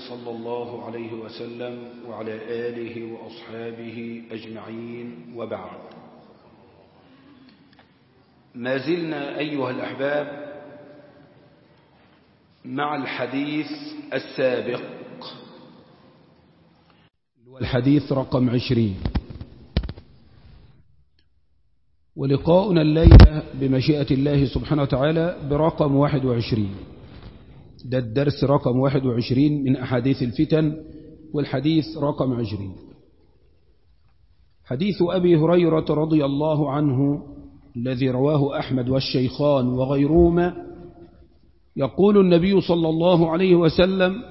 صلى الله عليه وسلم وعلى آله وأصحابه أجمعين وبعد ما زلنا أيها الأحباب مع الحديث السابق الحديث رقم عشرين ولقاؤنا الليلة بمشيئة الله سبحانه وتعالى برقم واحد وعشرين ده الدرس رقم واحد وعشرين من أحاديث الفتن والحديث رقم عشرين حديث أبي هريرة رضي الله عنه الذي رواه أحمد والشيخان وغيرهما يقول النبي صلى الله عليه وسلم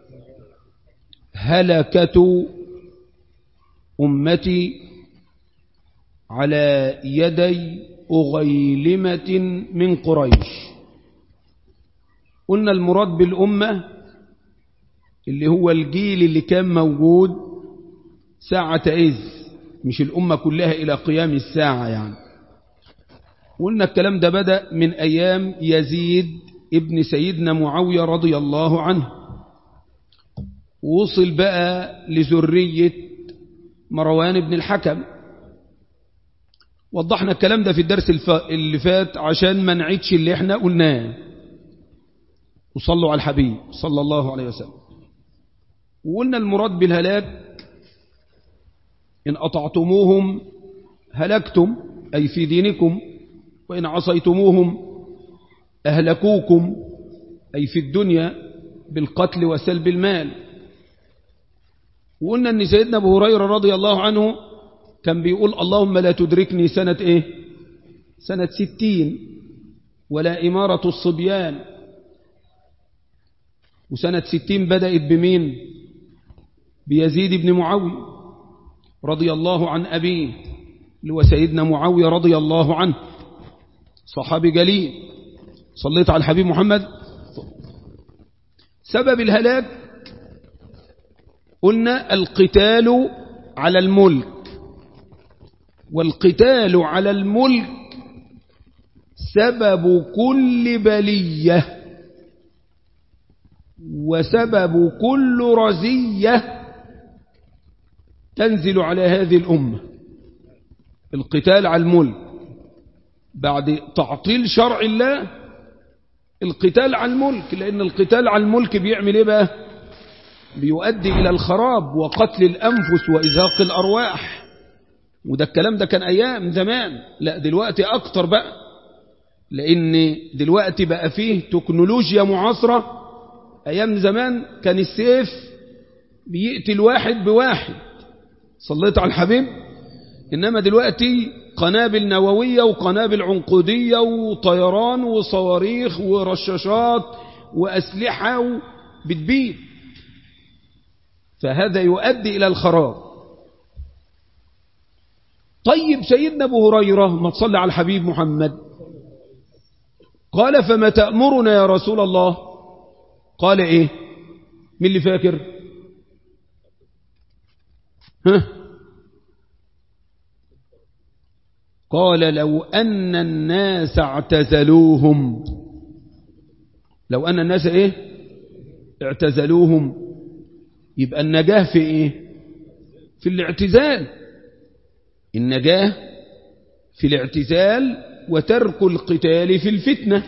هلكة أمتي على يدي أغيلمة من قريش قلنا المراد بالأمة اللي هو الجيل اللي كان موجود ساعة إذ مش الأمة كلها إلى قيام الساعة يعني قلنا الكلام ده بدأ من أيام يزيد ابن سيدنا معاوية رضي الله عنه وصل بقى لذرية مروان بن الحكم وضحنا الكلام ده في الدرس اللي فات عشان ما نعيدش اللي احنا قلناه وصلوا على الحبيب صلى الله عليه وسلم وقلنا المراد بالهلاك إن أطعتموهم هلكتم أي في دينكم وإن عصيتموهم أهلكوكم أي في الدنيا بالقتل وسلب المال وقلنا أن سيدنا أبو هريرة رضي الله عنه كان بيقول اللهم لا تدركني سنة إيه سنة ستين ولا إمارة الصبيان وسنة ستين بدأت بمين بيزيد بن معاوية رضي الله عن أبيه اللي هو سيدنا معاوية رضي الله عنه صحابي جليل صليت على الحبيب محمد سبب الهلاك قلنا القتال على الملك والقتال على الملك سبب كل بليه وسبب كل رزية تنزل على هذه الأمة القتال على الملك بعد تعطيل شرع الله القتال على الملك لأن القتال على الملك بيعمل إيه بقى بيؤدي إلى الخراب وقتل الأنفس وإزاق الأرواح وده الكلام ده كان أيام زمان لا دلوقتي أكتر بقى لأن دلوقتي بقى فيه تكنولوجيا معاصرة أيام زمان كان السيف بيقتل واحد بواحد صليت على الحبيب إنما دلوقتي قنابل نووية وقنابل عنقودية وطيران وصواريخ ورشاشات وأسلحة بتبيد فهذا يؤدي إلى الخراب طيب سيدنا أبو هريرة ما تصلي على الحبيب محمد قال فما تأمرنا يا رسول الله قال ايه مين اللي فاكر ها قال لو أن الناس اعتزلوهم لو أن الناس ايه اعتزلوهم يبقى النجاة في ايه في الاعتزال النجاة في الاعتزال وترك القتال في الفتنه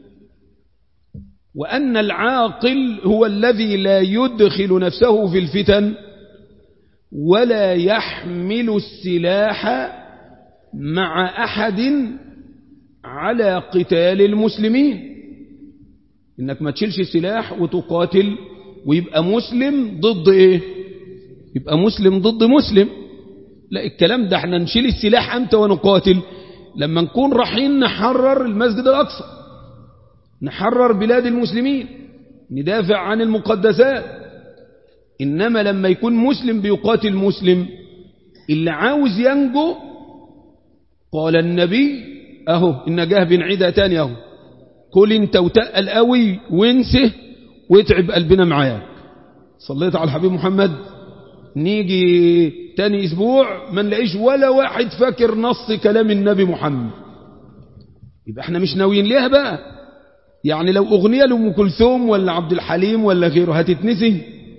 وأن العاقل هو الذي لا يدخل نفسه في الفتن ولا يحمل السلاح مع أحد على قتال المسلمين إنك ما تشيلش السلاح وتقاتل ويبقى مسلم ضد إيه يبقى مسلم ضد مسلم لا الكلام ده احنا نشيل السلاح أمتى ونقاتل لما نكون رايحين نحرر المسجد الأقصى نحرر بلاد المسلمين ندافع عن المقدسات إنما لما يكون مسلم بيقاتل مسلم اللي عاوز ينجو قال النبي أهو النجاه بنعيدها تاني أهو كل انت وتقل قوي وانسه واتعب قلبنا معاك صليت على الحبيب محمد نيجي تاني اسبوع ما نلاقيش ولا واحد فاكر نص كلام النبي محمد يبقى احنا مش ناويين ليها بقى يعني لو اغنية لأم كلثوم ولا عبد الحليم ولا غيره هتتنسي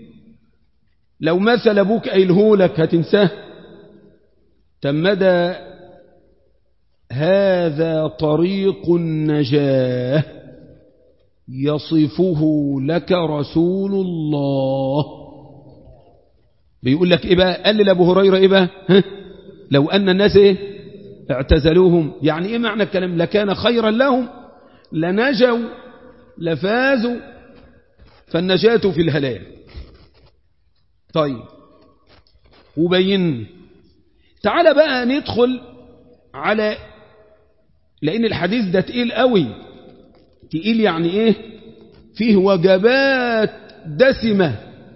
لو مثل أبوك قايلهولك هتنساه تمدى هذا طريق النجاة يصفه لك رسول الله بيقول لك إيه بقى قال لأبو هريرة إيه بقى ها؟ لو أن الناس إيه اعتزلوهم يعني إيه معنى الكلام لكان خيرا لهم لنجوا لفازوا فالنجاة في الهلاك طيب وبين تعال بقى ندخل على لأن الحديث ده تقيل قوي تقيل يعني إيه فيه وجبات دسمة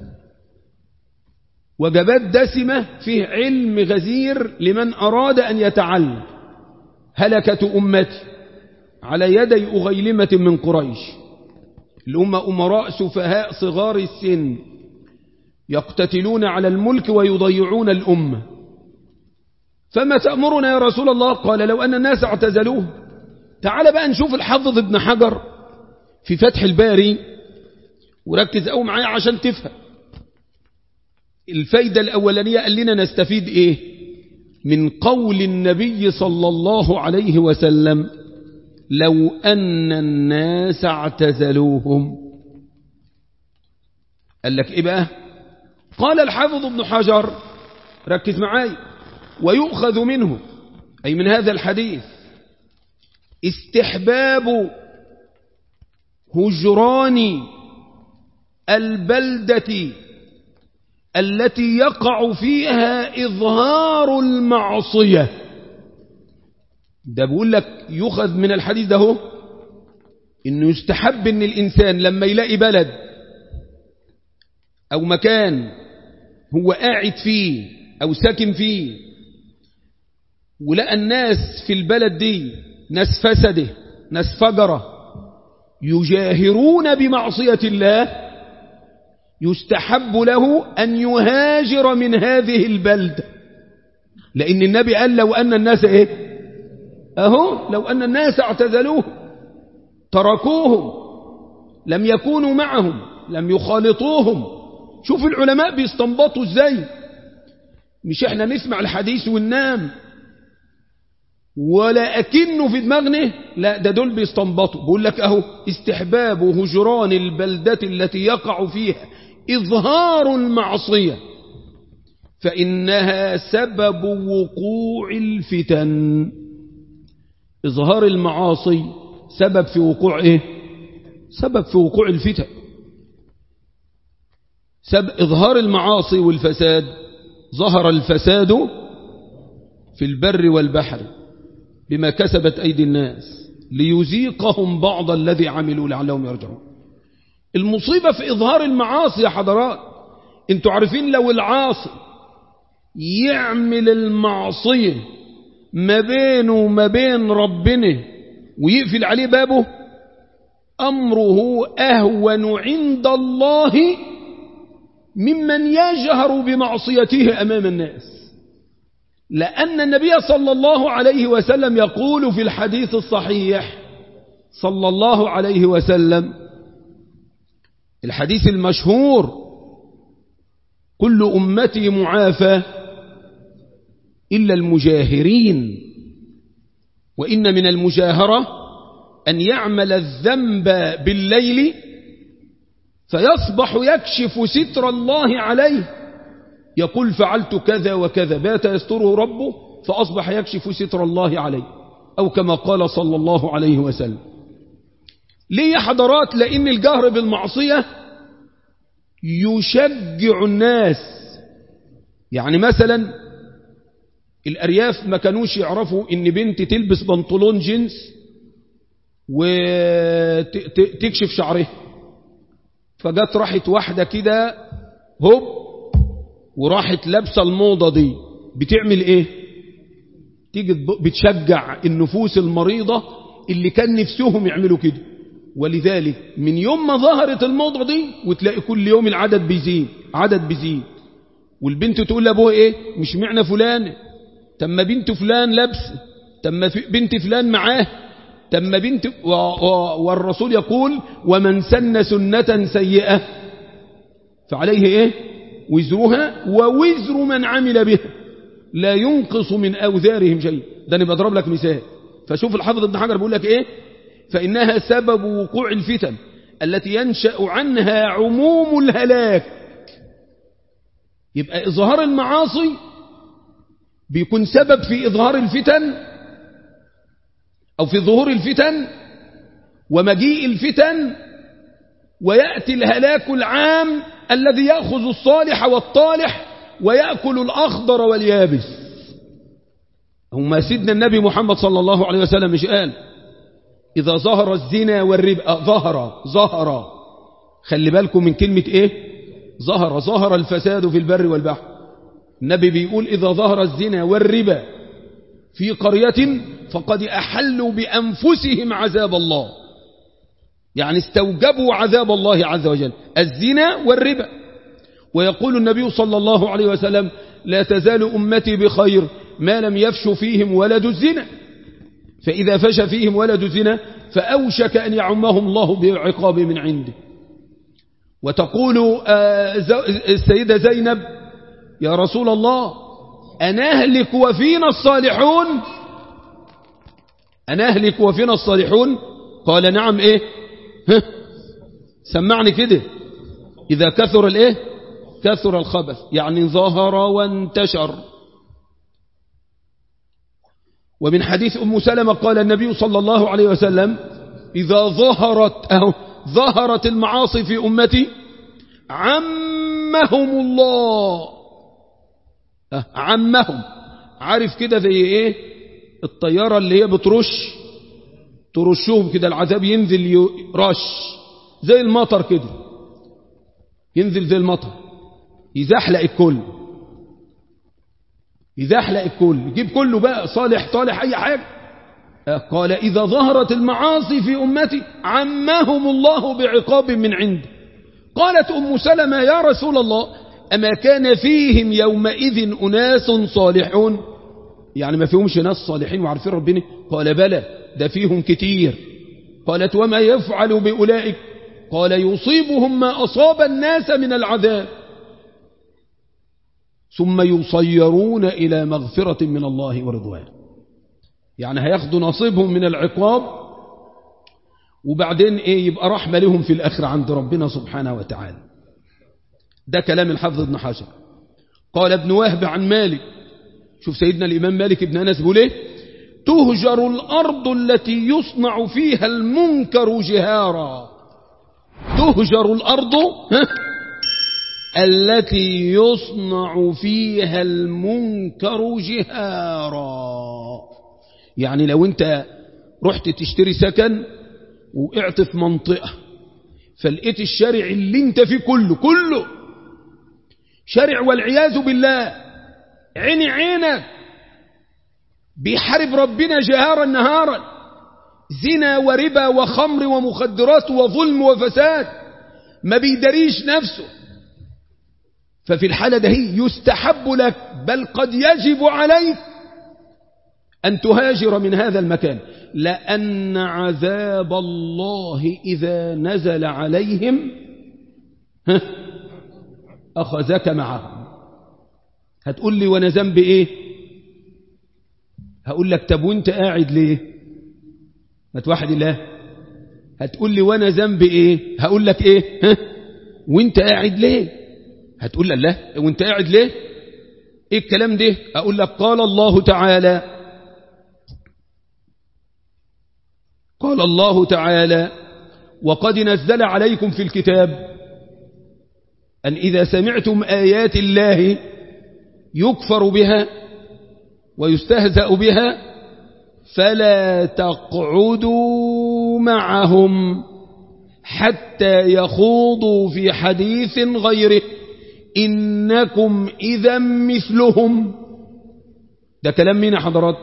وجبات دسمة فيه علم غزير لمن أراد أن يتعلم هلكة أمتي على يدي أغيلمة من قريش الأمة أمراء سفهاء صغار السن يقتتلون على الملك ويضيعون الأمة فما تأمرنا يا رسول الله قال لو أن الناس اعتزلوه تعال بقى نشوف الحافظ ابن حجر في فتح الباري وركز قوي معايا عشان تفهم الفايدة الأولانية قال لنا نستفيد إيه من قول النبي صلى الله عليه وسلم لو أن الناس اعتزلوهم قال لك إيه بقى قال الحافظ ابن حجر ركز معاي ويؤخذ منه أي من هذا الحديث استحباب هجران البلدة التي يقع فيها إظهار المعصية ده بقول لك يؤخذ من الحديث ده هو إنه يستحب إن الإنسان لما يلاقي بلد أو مكان هو قاعد فيه أو ساكن فيه ولقى الناس في البلد دي ناس فسده ناس فجرة يجاهرون بمعصية الله يستحب له أن يهاجر من هذه البلدة لأن النبي قال لو أن الناس إيه أهو لو أن الناس اعتزلوه تركوهم لم يكونوا معهم لم يخالطوهم شوف العلماء بيستنبطوا ازاي مش احنا نسمع الحديث وننام ولا أكنه في دماغنا لا ده دول بيستنبطوا بقول لك أهو استحباب هجران البلدة التي يقع فيها إظهار المعصية فإنها سبب وقوع الفتن إظهار المعاصي سبب في وقوع إيه سبب في وقوع الفتن سبب إظهار المعاصي والفساد ظهر الفساد في البر والبحر بما كسبت أيدي الناس ليزيقهم بعض الذي عملوا لعلهم يرجعون المصيبة في إظهار المعاصي يا حضرات انتوا عارفين لو العاصي يعمل المعصية ما بينه وما بين ربنا ويقفل عليه بابه أمره أهون عند الله ممن يجهر بمعصيته أمام الناس لأن النبي صلى الله عليه وسلم يقول في الحديث الصحيح صلى الله عليه وسلم الحديث المشهور كل أمتي معافى إلا المجاهرين وإن من المجاهرة أن يعمل الذنب بالليل فيصبح يكشف ستر الله عليه يقول فعلت كذا وكذا بات يستره ربه فأصبح يكشف ستر الله عليه أو كما قال صلى الله عليه وسلم ليه يا حضرات لأن الجهر بالمعصية يشجع الناس يعني مثلا الأرياف ما كانوش يعرفوا إن بنت تلبس بنطلون جينز وتكشف شعرها فجت راحت واحدة كده هوب وراحت لابسه الموضة دي بتعمل ايه تيجي بتشجع النفوس المريضة اللي كان نفسهم يعملوا كده ولذلك من يوم ما ظهرت الموضة دي وتلاقي كل يوم العدد بيزيد عدد بيزيد والبنت تقول لابوها ايه مش معنى فلان تم بنت فلان لبس تم بنت فلان معاه تم بنت و... و... والرسول يقول ومن سن سنة سيئة فعليه ايه وزرها ووزر من عمل بها لا ينقص من أوزارهم شيء ده أنا بضرب لك مثال فشوف الحافظ ابن حجر بيقول لك إيه فإنها سبب وقوع الفتن التي ينشأ عنها عموم الهلاك يبقى إظهار المعاصي بيكون سبب في إظهار الفتن أو في ظهور الفتن ومجيء الفتن ويأتي الهلاك العام الذي يأخذ الصالح والطالح ويأكل الأخضر واليابس هم سيدنا النبي محمد صلى الله عليه وسلم مش قال إذا ظهر الزنا والربا ظهر ظهر خلي بالكم من كلمة إيه ظهر ظهر الفساد في البر والبحر النبي بيقول إذا ظهر الزنا والربا في قرية فقد أحلوا بأنفسهم عذاب الله يعني استوجبوا عذاب الله عز وجل الزنا والربا ويقول النبي صلى الله عليه وسلم لا تزال أمتي بخير ما لم يفش فيهم ولد الزنا فإذا فش فيهم ولد الزنا فأوشك أن يعمهم الله بعقاب من عنده وتقول السيدة زينب يا رسول الله أنهلك وفينا الصالحون أنهلك وفينا الصالحون قال نعم إيه ها سمعني كده إذا كثر الإيه كثر الخبث يعني ظهر وانتشر ومن حديث أم سلمة قال النبي صلى الله عليه وسلم إذا ظهرت أو ظهرت المعاصي في أمتي عمهم الله عمهم عارف كده زي ايه الطيارة اللي هي بترش ترشهم كده العذاب ينزل رش زي المطر كده ينزل زي المطر يزحلق الكل يزحلق الكل يجيب كله بقى صالح طالح اي حاجة قال إذا ظهرت المعاصي في أمتي عمهم الله بعقاب من عنده قالت أم سلمة يا رسول الله أما كان فيهم يومئذ أناس صالحون يعني ما فيهمش ناس صالحين وعارفين ربنا قال بلى ده فيهم كتير قالت وما يفعل بأولئك قال يصيبهم ما أصاب الناس من العذاب ثم يصيرون إلى مغفرة من الله ورضوان يعني هياخدوا نصيبهم من العقاب وبعدين ايه يبقى رحمة لهم في الآخرة عند ربنا سبحانه وتعالى ده كلام الحافظ ابن حجر قال ابن وهب عن مالك شوف سيدنا الإمام مالك ابن أنس بيقول ايه تهجر الأرض التي يصنع فيها المنكر جهارا تهجر الأرض التي يصنع فيها المنكر جهارا يعني لو انت رحت تشتري سكن وقعت في منطقة فلقيت الشارع اللي انت فيه كله كله شارع والعياذ بالله عيني عينك بيحارب ربنا جهارا نهارا زنا وربا وخمر ومخدرات وظلم وفساد ما بيدريش نفسه ففي الحالة ده يستحب لك بل قد يجب عليك أن تهاجر من هذا المكان لأن عذاب الله إذا نزل عليهم أخذك معهم هتقول لي وانا ذنبي ايه هقول لك طب وانت قاعد ليه ما توحد الله هتقول لي وانا ذنبي ايه هقول لك ايه ها؟ وانت قاعد ليه هتقول لي لا وانت قاعد ليه ايه الكلام ده اقول لك قال الله تعالى قال الله تعالى وقد نزل عليكم في الكتاب أن إذا سمعتم آيات الله يكفر بها ويستهزأ بها فلا تقعدوا معهم حتى يخوضوا في حديث غيره إنكم إذا مثلهم ده كلام مين يا حضرات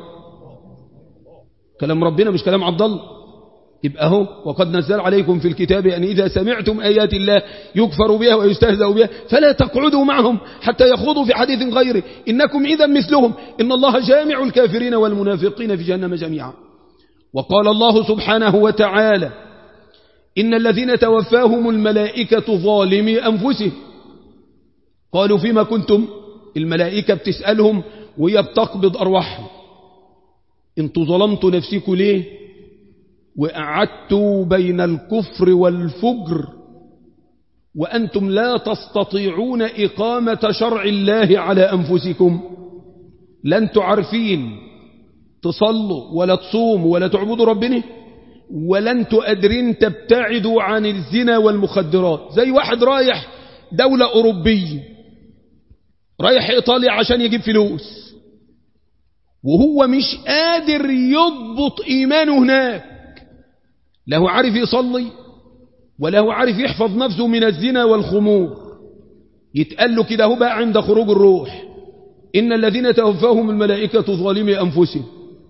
كلام ربنا مش كلام عبد الله يبقى هو وقد نزل عليكم في الكتاب أن إذا سمعتم آيات الله يكفر بها ويستهزأ بها فلا تقعدوا معهم حتى يخوضوا في حديث غيره إنكم إذا مثلهم إن الله جامع الكافرين والمنافقين في جهنم جميعا وقال الله سبحانه وتعالى إن الذين توفاهم الملائكة ظالمي أنفسهم قالوا فيما كنتم الملائكة بتسألهم وهي بتقبض أرواحهم انتوا ظلمتوا نفسكم ليه وقعدتوا بين الكفر والفجر وأنتم لا تستطيعون إقامة شرع الله على أنفسكم لن تعرفين تصلوا ولا تصوموا ولا تعبدوا ربنا ولن تقدرين تبتعدوا عن الزنا والمخدرات زي واحد رايح دولة أوروبية رايح إيطاليا عشان يجيب فلوس وهو مش قادر يضبط إيمانه هناك لا هو عارف يصلي ولا هو عارف يحفظ نفسه من الزنا والخمور يتقال له كده هو بقى عند خروج الروح إن الذين توفاهم الملائكة ظالمي أنفسهم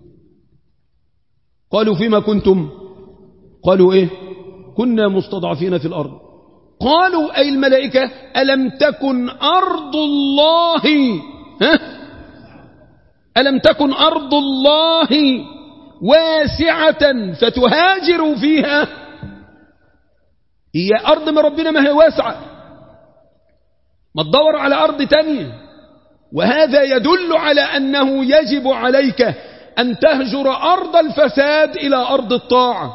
قالوا فيما كنتم قالوا إيه كنا مستضعفين في الأرض قالوا أي الملائكة ألم تكن أرض الله ها؟ ألم تكن أرض الله واسعة فتهاجروا فيها هي أرض من ربنا ما هي واسعة ما تدور على أرض تانية وهذا يدل على أنه يجب عليك أن تهجر أرض الفساد إلى أرض الطاعة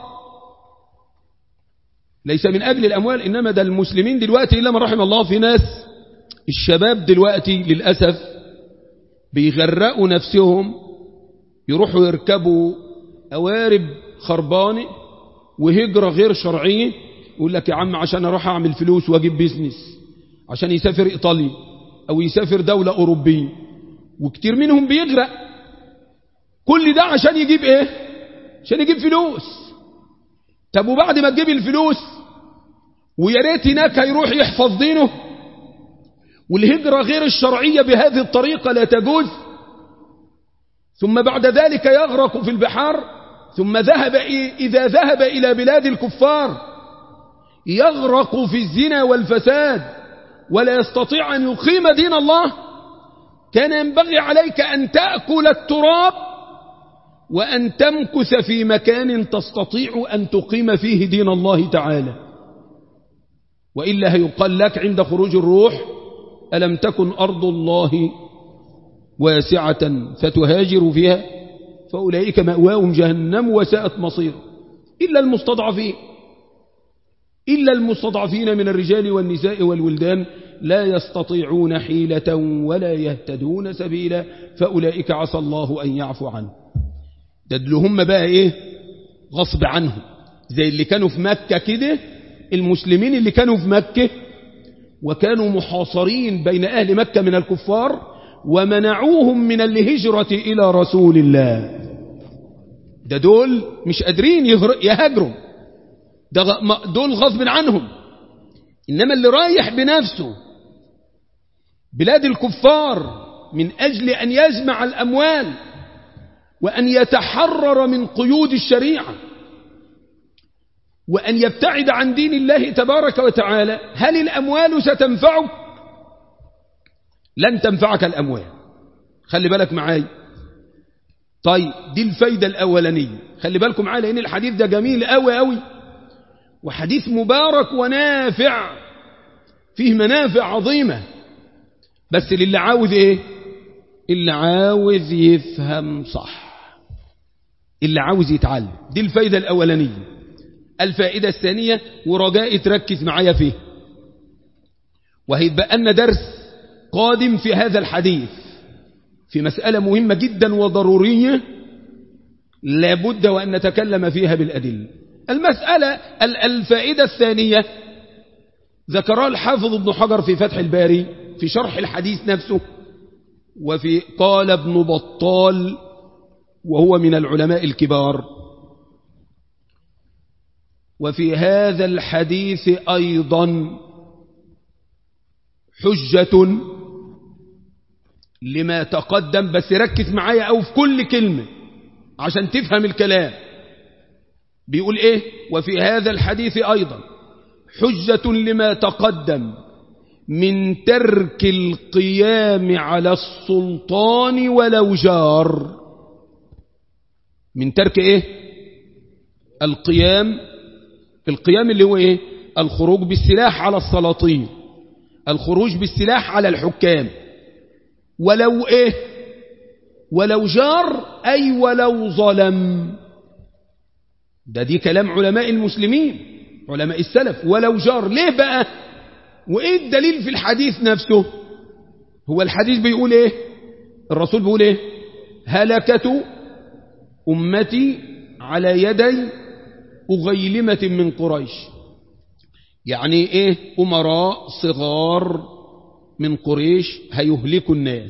ليس من أجل الأموال إنما ده المسلمين دلوقتي إلا من رحم الله في ناس الشباب دلوقتي للأسف بيغرقوا نفسهم يروحوا يركبوا قوارب خربانة وهجرة غير شرعية يقول لك يا عم عشان أروح أعمل فلوس وأجيب بيزنس عشان يسافر إيطاليا أو يسافر دولة أوروبية وكتير منهم بيغرق كل ده عشان يجيب إيه عشان يجيب فلوس طب وبعد ما تجيب الفلوس ويا ريت هناك هيروح يحفظ دينه والهجرة غير الشرعية بهذه الطريقة لا تجوز ثم بعد ذلك يغرق في البحار ثم ذهب إذا ذهب إلى بلاد الكفار يغرق في الزنا والفساد ولا يستطيع أن يقيم دين الله كان ينبغي عليك أن تأكل التراب وأن تمكث في مكان تستطيع أن تقيم فيه دين الله تعالى وإلا هيقال لك عند خروج الروح ألم تكن أرض الله واسعة فتهاجر فيها فأولئك مأواهم جهنم وساءت مصير إلا المستضعفين إلا المستضعفين من الرجال والنساء والولدان لا يستطيعون حيلة ولا يهتدون سبيلا فأولئك عسى الله أن يعفو عنه تدلهم بقى إيه غصب عنهم زي اللي كانوا في مكة كده المسلمين اللي كانوا في مكة وكانوا محاصرين بين أهل مكة من الكفار ومنعوهم من الهجرة إلى رسول الله ده دول مش قادرين يهاجروا ده دول غصب عنهم إنما اللي رايح بنفسه بلاد الكفار من أجل أن يجمع الأموال وأن يتحرر من قيود الشريعة وأن يبتعد عن دين الله تبارك وتعالى هل الأموال ستنفعك لن تنفعك الأموال خلي بالك معاي طيب دي الفايدة الأولانية خلي بالكم معايا لأن الحديث ده جميل قوي قوي وحديث مبارك ونافع فيه منافع عظيمة بس للي عاوز ايه اللي عاوز يفهم صح اللي عاوز يتعلم دي الفايدة الأولانية الفائدة الثانية ورجاء تركز معايا فيه وهيتبقى لنا درس قادم في هذا الحديث في مسألة مهمة جدا وضرورية لابد وأن نتكلم فيها بالأدلة المسألة الفائدة الثانية ذكرها الحافظ ابن حجر في فتح الباري في شرح الحديث نفسه وفي قال ابن بطال وهو من العلماء الكبار وفي هذا الحديث أيضا حجة لما تقدم بس ركز معايا أو في كل كلمة عشان تفهم الكلام بيقول إيه وفي هذا الحديث أيضا حجة لما تقدم من ترك القيام على السلطان ولو جار من ترك إيه القيام القيام اللي هو إيه الخروج بالسلاح على السلاطين الخروج بالسلاح على الحكام ولو ايه ولو جار أي ولو ظلم ده دي كلام علماء المسلمين علماء السلف ولو جار ليه بقى وإيه الدليل في الحديث نفسه هو الحديث بيقول إيه الرسول بيقول إيه هلكة أمتي على يدي أغيلمة من قريش يعني إيه أمراء صغار من قريش هيهلكوا الناس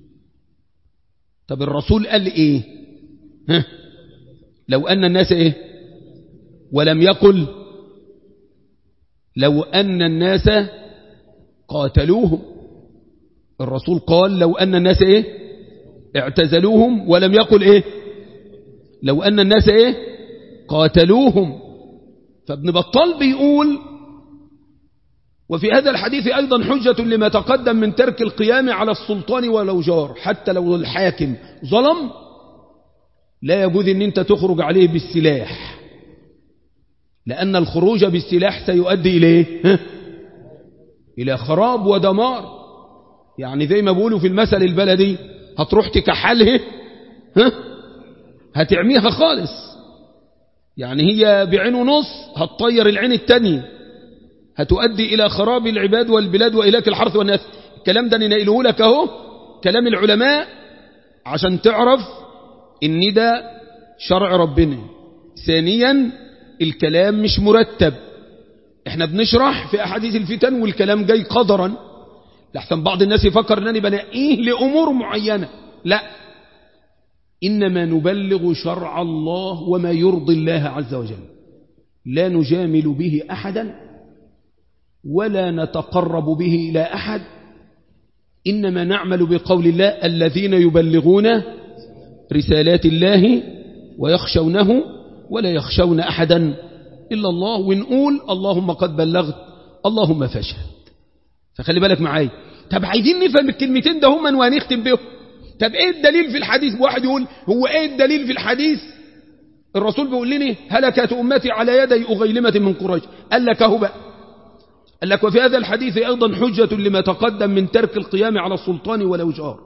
طب الرسول قال إيه ها لو أن الناس إيه ولم يقل لو أن الناس قاتلوهم الرسول قال لو أن الناس إيه اعتزلوهم ولم يقل إيه لو أن الناس إيه قاتلوهم فابن بطال بيقول وفي هذا الحديث أيضا حجة لما تقدم من ترك القيام على السلطان ولو جار حتى لو الحاكم ظلم لا يجوز ان انت تخرج عليه بالسلاح لأن الخروج بالسلاح سيؤدي إليه إلى خراب ودمار يعني زي ما بيقولوا في المثل البلدي هتروح تكحله ها هتعميها خالص يعني هي بعين ونص هتطير العين التانية هتؤدي إلى خراب العباد والبلاد وإلاك الحرث والناس الكلام ده ننقله لك اهو كلام العلماء عشان تعرف ان ده شرع ربنا ثانيا الكلام مش مرتب احنا بنشرح في احاديث الفتن والكلام جاي قدرا لحسن بعض الناس يفكر انني بنقيه لامور معينه لا انما نبلغ شرع الله وما يرضي الله عز وجل لا نجامل به احدا ولا نتقرب به الى احد انما نعمل بقول الله الذين يبلغون رسالات الله ويخشونه ولا يخشون أحدا إلا الله ونقول اللهم قد بلغت اللهم فاشهد فخلي بالك معايا طب عايزين نفهم الكلمتين ده هم وهنختم بهم طب ايه الدليل في الحديث واحد يقول هو ايه الدليل في الحديث الرسول بيقول لنا هلكت أمتي على يدي أغيلمة من قريش قال لك اهو بقى قال لك وفي هذا الحديث أيضا حجة لما تقدم من ترك القيام على السلطان ولو جار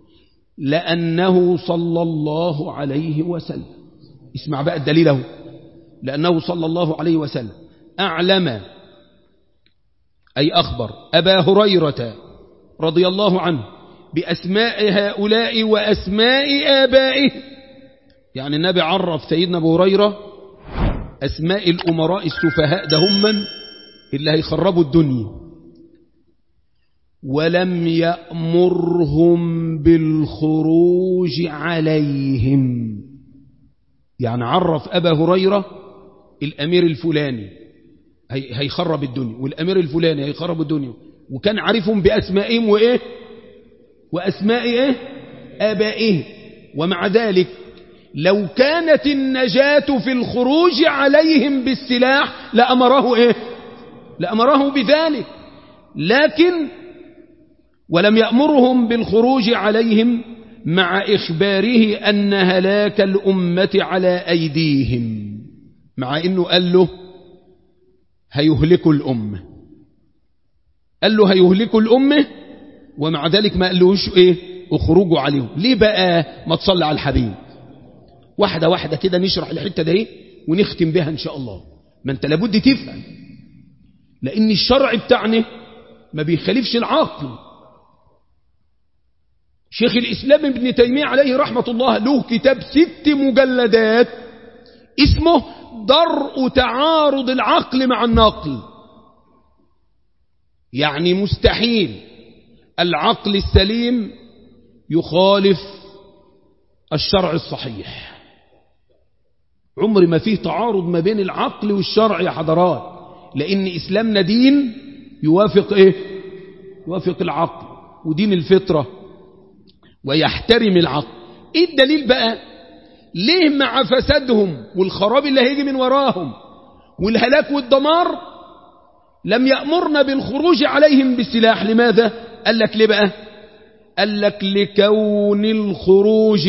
لأنه صلى الله عليه وسلم اسمع بقى الدليل اهو لأنه صلى الله عليه وسلم أعلم أي أخبر أبا هريرة رضي الله عنه بأسماء هؤلاء وأسماء آبائه يعني النبي عرف سيدنا أبو هريرة أسماء الأمراء السفهاء ده هم اللي هيخربوا الدنيا ولم يأمرهم بالخروج عليهم يعني عرف أبا هريرة الأمير الفلاني هيخرب الدنيا والأمير الفلاني هيخرب الدنيا وكان عارفهم بأسمائهم وإيه وأسماء إيه آبائه ومع ذلك لو كانت النجاة في الخروج عليهم بالسلاح لأمره إيه لأمره بذلك لكن ولم يأمرهم بالخروج عليهم مع إخباره أن هلاك الأمة على أيديهم مع أنه قال له هيهلكوا الأمة قال له هيهلكوا الأمة ومع ذلك ما قالوش إيه اخرجوا عليهم ليه بقى ما تصلي على الحبيب واحدة واحدة كده نشرح الحتة ده ونختم بها إن شاء الله ما أنت لابد تفهم لأن الشرع بتاعنا ما بيخالفش العقل شيخ الإسلام ابن تيمية عليه رحمة الله له كتاب ست مجلدات اسمه درء تعارض العقل مع النقل يعني مستحيل العقل السليم يخالف الشرع الصحيح عمر ما فيه تعارض ما بين العقل والشرع يا حضرات لأن إسلامنا دين يوافق إيه يوافق العقل ودين الفطرة ويحترم العقل ايه الدليل بقى ليه مع فسادهم والخراب اللي هيجي من وراهم والهلاك والدمار لم يأمرنا بالخروج عليهم بالسلاح لماذا قال لك ليه بقى قال لك لكون الخروج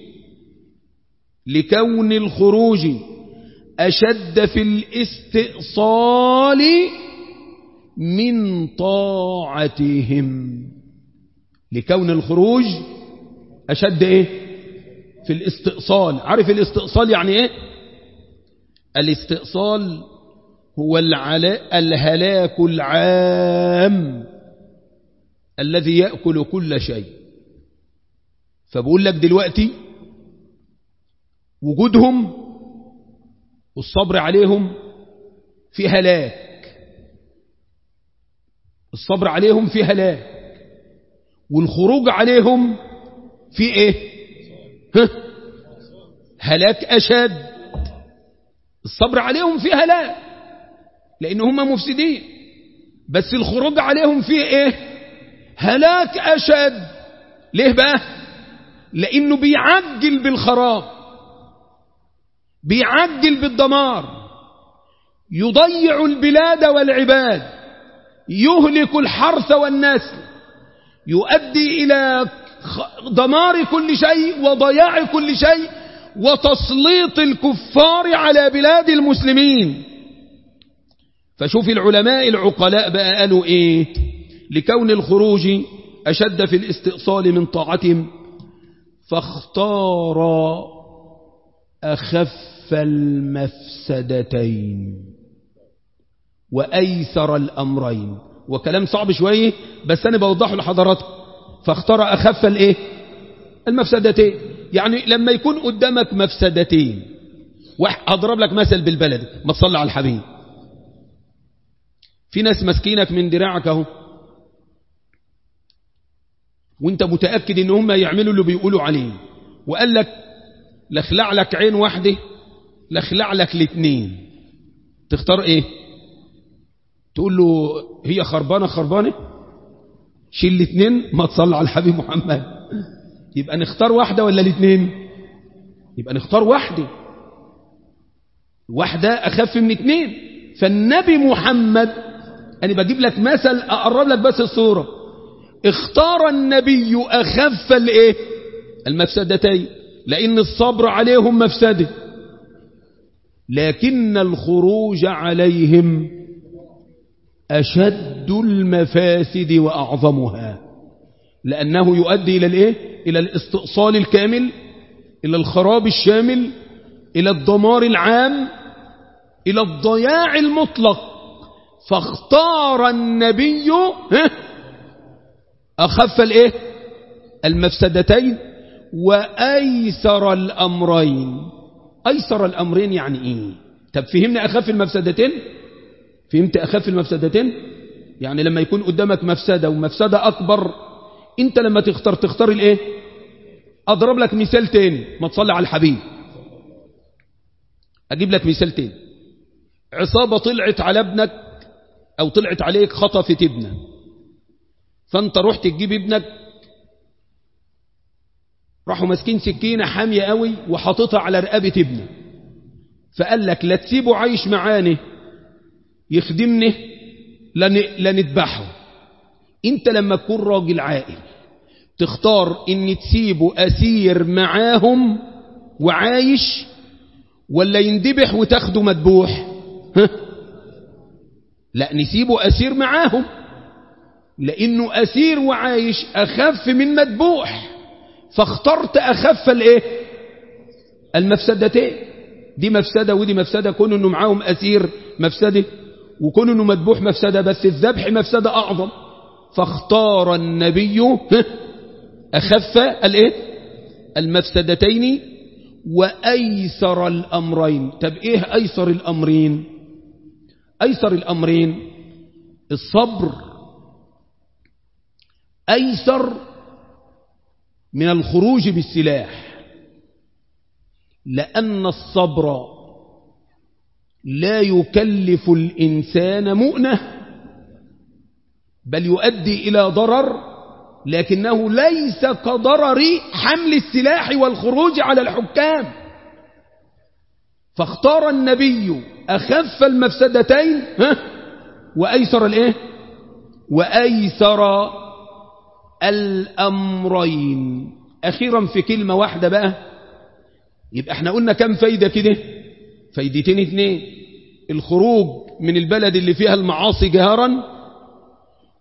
لكون الخروج أشد في الاستئصال من طاعتهم لكون الخروج أشد إيه في الاستئصال عارف الاستئصال يعني إيه الاستئصال هو العلاء الهلاك العام الذي يأكل كل شيء فبقول لك دلوقتي وجودهم والصبر عليهم في هلاك الصبر عليهم في هلاك والخروج عليهم في ايه ها؟ هلاك اشد الصبر عليهم في هلاك لان هم مفسدين بس الخروج عليهم في ايه هلاك اشد ليه بقى لانه بيعجل بالخراب بيعجل بالدمار يضيع البلاد والعباد يهلك الحرث والنسل يؤدي إلى دمار كل شيء وضياع كل شيء وتسليط الكفار على بلاد المسلمين فشوف العلماء العقلاء بقى قالوا ايه لكون الخروج أشد في الاستئصال من طاعتهم فاختار أخف المفسدتين وأيسر الأمرين وكلام صعب شوية بس أنا بوضحه لحضراتكم فاختار أخف الإيه المفسدتين يعني لما يكون قدامك مفسدتين أضرب لك مثل بالبلد ما تصلي على الحبيب في ناس مسكينك من دراعك اهو وانت متأكد ان هم يعملوا اللي بيقولوا عليه وقال لك لخلع لك عين واحدة لخلع لك الاثنين تختار ايه تقول له هي خربانة خربانة شيل الاثنين ما تصلى على الحبيب محمد يبقى نختار واحدة ولا الاثنين يبقى نختار واحدة واحدة أخف من اثنين فالنبي محمد أنا بجيب لك مثل أقرب لك بس الصورة اختار النبي أخف الايه المفسدتين لأن الصبر عليهم مفسده لكن الخروج عليهم أشد المفاسد وأعظمها لأنه يؤدي إلى الإيه؟ إلى الاستئصال الكامل إلى الخراب الشامل إلى الدمار العام إلى الضياع المطلق فاختار النبي أخف الإيه؟ المفسدتين وأيسر الأمرين أيسر الأمرين يعني إيه طب فهمنا أخف المفسدتين فهمت أخف المفسدتين يعني لما يكون قدامك مفسدة ومفسدة أكبر أنت لما تختار تختار الإيه أضرب لك مثال تاني ما تصلي على الحبيب أجيب لك مثال تاني عصابة طلعت على ابنك أو طلعت عليك خطفت ابنك فأنت رحت تجيب ابنك راحوا ماسكين سكينة حامية قوي وحاططها على رقبة ابنه فقال لك لا تسيبه عايش معانا يخدمني لا نذبحه انت لما تكون راجل عاقل تختار ان تسيبه اسير معاهم وعايش ولا يندبح وتاخده مذبوح ها؟ لا نسيبه اسير معاهم لانه اسير وعايش اخف من مذبوح فاخترت أخف الايه المفسدتين دي مفسدة ودي مفسدة كون انه معاهم أسير مفسدة وكون انه مذبوح مفسدة بس الذبح مفسدة أعظم فاختار النبي أخف الايه المفسدتين وأيسر الأمرين طب إيه أيسر الأمرين أيسر الأمرين الصبر أيسر من الخروج بالسلاح لأن الصبر لا يكلف الإنسان مؤنة بل يؤدي إلى ضرر لكنه ليس كضرر حمل السلاح والخروج على الحكام فاختار النبي أخف المفسدتين ها وأيسر الإيه وأيسر الأمرين أخيرا في كلمة واحدة بقى يبقى احنا قلنا كم فايدة كده فايدتين اتنين الخروج من البلد اللي فيها المعاصي جهرا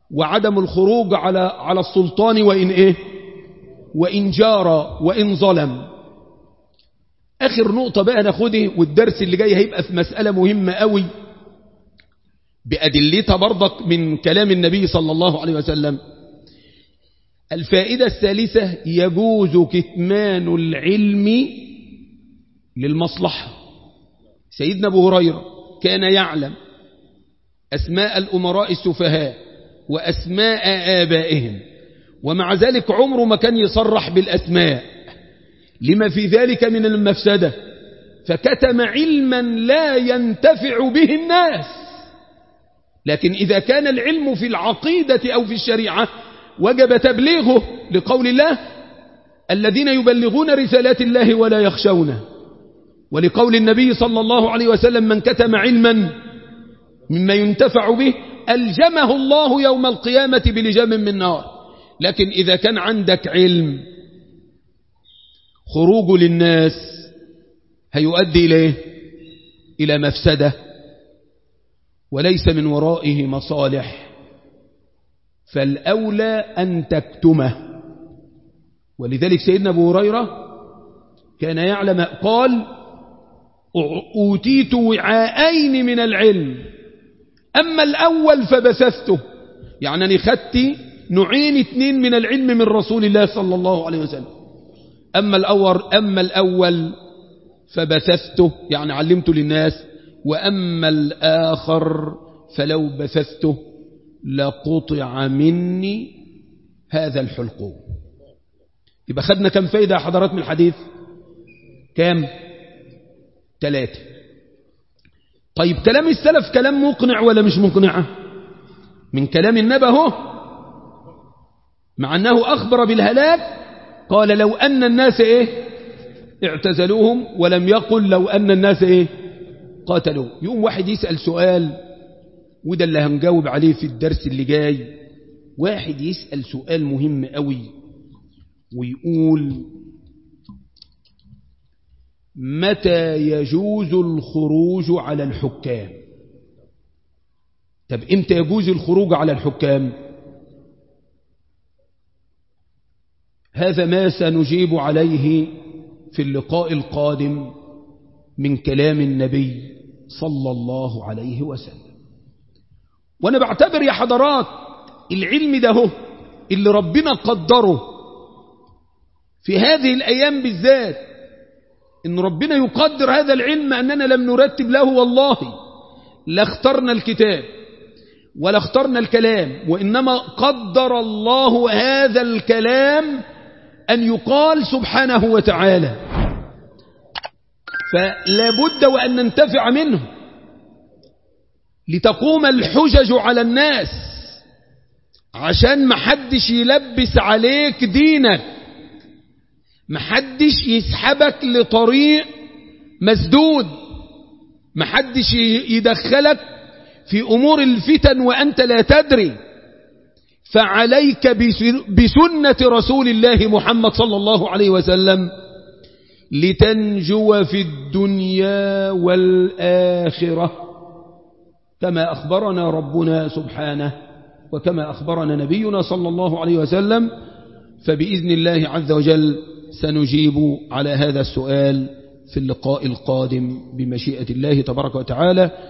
وعدم الخروج على على السلطان وإن إيه وإن جار وإن ظلم آخر نقطة بقى ناخده والدرس اللي جاي هيبقى في مسألة مهمة قوي بأدلتها برضك من كلام النبي صلى الله عليه وسلم الفائدة الثالثة يجوز كتمان العلم للمصلحة سيدنا أبو هريرة كان يعلم أسماء الأمراء السفهاء وأسماء آبائهم ومع ذلك عمره ما كان يصرح بالأسماء لما في ذلك من المفسدة فكتم علما لا ينتفع به الناس لكن إذا كان العلم في العقيدة أو في الشريعة وجب تبليغه لقول الله الذين يبلغون رسالات الله ولا يخشونه ولقول النبي صلى الله عليه وسلم من كتم علما مما ينتفع به ألجمه الله يوم القيامة بلجام من نار لكن إذا كان عندك علم خروج للناس هيؤدي إليه إلى مفسدة وليس من ورائه مصالح فالأولى أن تكتمه ولذلك سيدنا أبو هريرة كان يعلم قال أوتيت وعاءين من العلم أما الأول فبثثته يعني أنا خدت نوعين اثنين من العلم من رسول الله صلى الله عليه وسلم أما الأول, أما الأول فبثثته يعني علمته للناس وأما الآخر فلو بثثته لقطع مني هذا الحلقوم يبقى خدنا كم فايدة يا حضرات من الحديث كام ثلاثة طيب كلام السلف كلام مقنع ولا مش مقنع من كلام النبي اهو مع أنه أخبر بالهلاك قال لو أن الناس إيه اعتزلوهم ولم يقل لو أن الناس إيه قاتلوا يقوم واحد يسأل سؤال وده اللي هنجاوب عليه في الدرس اللي جاي واحد يسأل سؤال مهم قوي ويقول متى يجوز الخروج على الحكام طب امتى يجوز الخروج على الحكام هذا ما سنجيب عليه في اللقاء القادم من كلام النبي صلى الله عليه وسلم وانا بعتبر يا حضرات العلم ده هو اللي ربنا قدره في هذه الايام بالذات ان ربنا يقدر هذا العلم اننا لم نرتب له والله لاخترنا الكتاب ولا اخترنا الكلام وانما قدر الله هذا الكلام ان يقال سبحانه وتعالى فلا بد وان ننتفع منه لتقوم الحجج على الناس عشان محدش يلبس عليك دينك محدش يسحبك لطريق مسدود محدش يدخلك في أمور الفتن وأنت لا تدري فعليك بسنة رسول الله محمد صلى الله عليه وسلم لتنجو في الدنيا والآخرة كما أخبرنا ربنا سبحانه وكما أخبرنا نبينا صلى الله عليه وسلم فبإذن الله عز وجل سنجيب على هذا السؤال في اللقاء القادم بمشيئة الله تبارك وتعالى